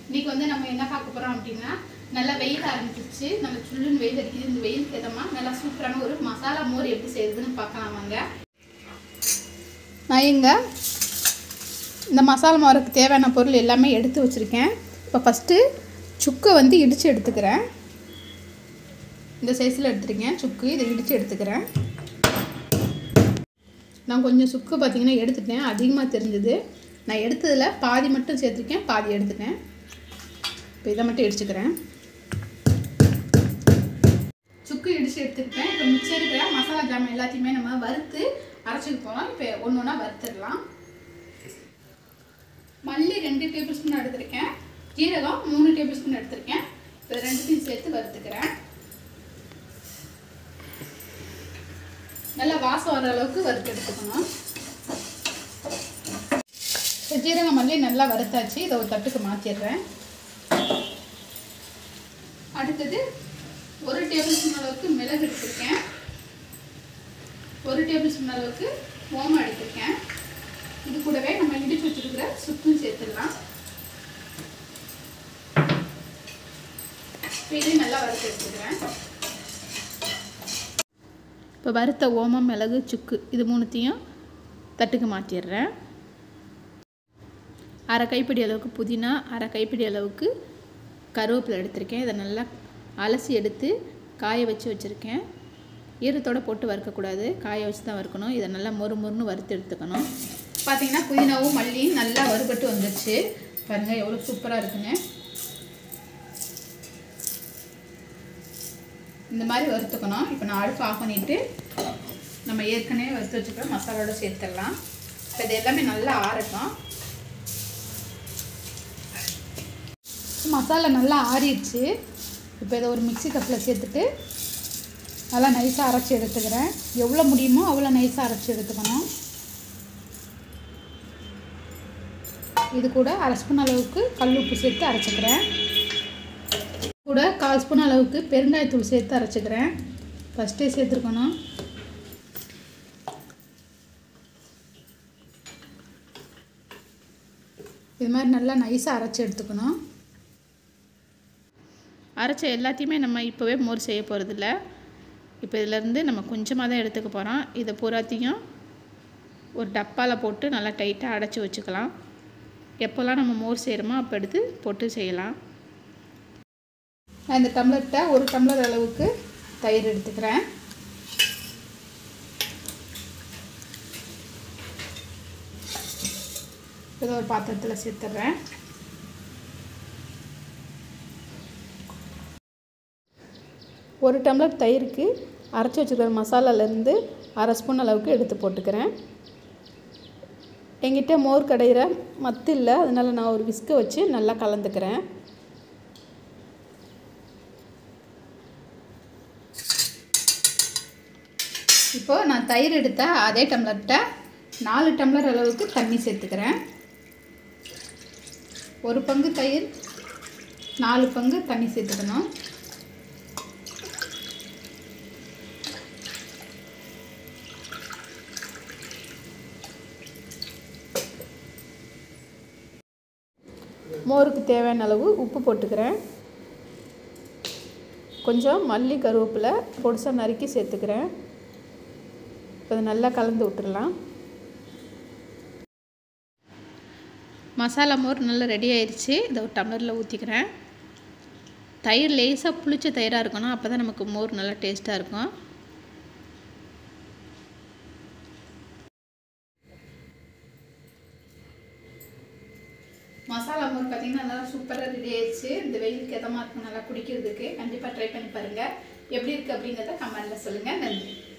இன்னைக்கு வந்து நம்ம என்ன பார்க்க போறோம் அப்படின்னா நல்லா வெயில் ஆரம்பிச்சிருச்சு நல்ல சுள்ளுன்னு வெயில் அடிக்குது இந்த வெயிலுக்கு ஏதமா நல்லா சூப்பரான ஒரு மசாலா மோர் எப்படி செய்யறதுன்னு பார்க்கலாம் வாங்க நான் இங்க இந்த மசாலா மோருக்கு தேவையான பொருள் எல்லாமே எடுத்து வச்சுருக்கேன் இப்போ ஃபஸ்ட்டு சுக்கை வந்து இடித்து எடுத்துக்கிறேன் இந்த சைஸில் எடுத்துருக்கேன் சுக்கு இதை இடித்து எடுத்துக்கிறேன் நான் கொஞ்சம் சுக்கு பார்த்தீங்கன்னா எடுத்துட்டேன் அதிகமாக தெரிஞ்சது நான் எடுத்ததில் பாதி மட்டும் சேர்த்துருக்கேன் பாதி எடுத்துட்டேன் இப்போ இதை மட்டும் இடிச்சுக்கிறேன் சுக்கு இடித்து எடுத்துக்கிட்டேன் இப்போ மிச்சம் இருக்கிற மசாலா ஜாமான் எல்லாத்தையுமே நம்ம வறுத்து அரைச்சிக்க போகிறோம் இப்போ ஒன்று ஒன்றா வறுத்துடலாம் மல்லி ரெண்டு டேபிள் ஸ்பூன் எடுத்திருக்கேன் ஜீரகம் மூணு டேபிள் ஸ்பூன் எடுத்திருக்கேன் இப்போ ரெண்டுத்தையும் சேர்த்து வறுத்துக்கிறேன் நல்லா வாசம் வர அளவுக்கு வறுத்து எடுத்துக்கணும் இப்போ ஜீரகம் மல்லி நல்லா வறுத்தாச்சு இதை ஒரு தட்டுக்கு மாற்றிடுறேன் அடுத்தது ஒரு டேபிள் ஸ்பூன் அளவுக்கு மிளகு எடுத்திருக்கேன் ஒரு டேபிள் ஸ்பூன் அளவுக்கு ஓமம் எடுத்திருக்கேன் இது கூடவே நம்ம இடிச்சு வச்சுருக்கிற சுக்கும் சேர்த்துடலாம் இப்போ இதையும் நல்லா வறுத்து எடுத்துக்கிறேன் இப்போ வறுத்த ஓமம் மிளகு சுக்கு இது மூணுத்தையும் தட்டுக்கு மாற்றிடுறேன் அரை கைப்பிடி அளவுக்கு புதினா அரை கைப்பிடி அளவுக்கு கருவேப்பிலை எடுத்திருக்கேன் இதை நல்லா அலசி எடுத்து காய வச்சு வச்சுருக்கேன் ஈரத்தோடு போட்டு வறுக்கக்கூடாது காய வச்சு தான் வறுக்கணும் இதை நல்லா மொறு மொறுன்னு வறுத்து எடுத்துக்கணும் பார்த்தீங்கன்னா புதினாவும் மல்லியும் நல்லா வறுபட்டு வந்துடுச்சு பாருங்கள் எவ்வளோ சூப்பராக இருக்குங்க இந்த மாதிரி வறுத்துக்கணும் இப்போ நான் அடுப்பு ஆஃப் பண்ணிவிட்டு நம்ம ஏற்கனவே வறுத்து வச்சுக்கிற மசாலோட சேர்த்துடலாம் இப்போ இது எல்லாமே நல்லா ஆறட்டும் மசாலா நல்லா ஆறிடுச்சு இப்போ இதை ஒரு மிக்ஸி கப்பில் சேர்த்துட்டு நல்லா நைஸாக அரைச்சி எடுத்துக்கிறேன் எவ்வளோ முடியுமோ அவ்வளோ நைஸாக அரைச்சி எடுத்துக்கணும் இது கூட அரை ஸ்பூன் அளவுக்கு கல் உப்பு சேர்த்து அரைச்சிக்கிறேன் கூட கால் ஸ்பூன் அளவுக்கு பெருங்காயத்தூள் சேர்த்து அரைச்சிக்கிறேன் ஃபஸ்ட்டே சேர்த்துருக்கணும் இது மாதிரி நல்லா நைஸாக அரைச்சி எடுத்துக்கணும் அரைச்ச எல்லாத்தையுமே நம்ம இப்போவே மோர் செய்ய போகிறதில்ல இப்போ இதிலேருந்து நம்ம கொஞ்சமாக தான் எடுத்துக்க போகிறோம் இதை பூராத்தையும் ஒரு டப்பாவில் போட்டு நல்லா டைட்டாக அடைச்சி வச்சுக்கலாம் எப்போல்லாம் நம்ம மோர் செய்கிறோமோ அப்போ எடுத்து போட்டு செய்யலாம் நான் இந்த டம்ளர்கிட்ட ஒரு டம்ளர் அளவுக்கு தயிர் எடுத்துக்கிறேன் இதை ஒரு பாத்திரத்தில் சேர்த்துட்றேன் ஒரு டம்ளர் தயிருக்கு அரைச்சி வச்சுக்கிற மசாலாலேருந்து அரை ஸ்பூன் அளவுக்கு எடுத்து போட்டுக்கிறேன் எங்கிட்ட மோர் கடையிற மத்து இல்லை அதனால் நான் ஒரு விஸ்கை வச்சு நல்லா கலந்துக்கிறேன் இப்போ நான் தயிர் எடுத்த அதே டம்ளர்கிட்ட நாலு டம்ளர் அளவுக்கு தண்ணி சேர்த்துக்கிறேன் ஒரு பங்கு தயிர் நாலு பங்கு தண்ணி சேர்த்துக்கணும் மோருக்கு தேவையான அளவு உப்பு போட்டுக்கிறேன் கொஞ்சம் மல்லி கருவேப்பிலை பொடிசாக நறுக்கி சேர்த்துக்கிறேன் இப்போ நல்லா கலந்து விட்டுடலாம் மசாலா மோர் நல்லா ரெடி ஆயிடுச்சு இதை ஒரு டம்ளரில் ஊற்றிக்கிறேன் தயிர் லேசாக புளிச்ச தயிராக இருக்கணும் அப்போ தான் நமக்கு மோர் நல்லா டேஸ்ட்டாக இருக்கும் மசாலா மோர் பார்த்தீங்கன்னா நல்லா சூப்பராக ரெடி ஆயிடுச்சு இந்த வெயிலுக்கு எதமாக இருக்கும் நல்லா குடிக்கிறதுக்கு கண்டிப்பாக ட்ரை பண்ணி பாருங்கள் எப்படி இருக்குது அப்படிங்கிறத கமெண்டில் சொல்லுங்கள் நன்றி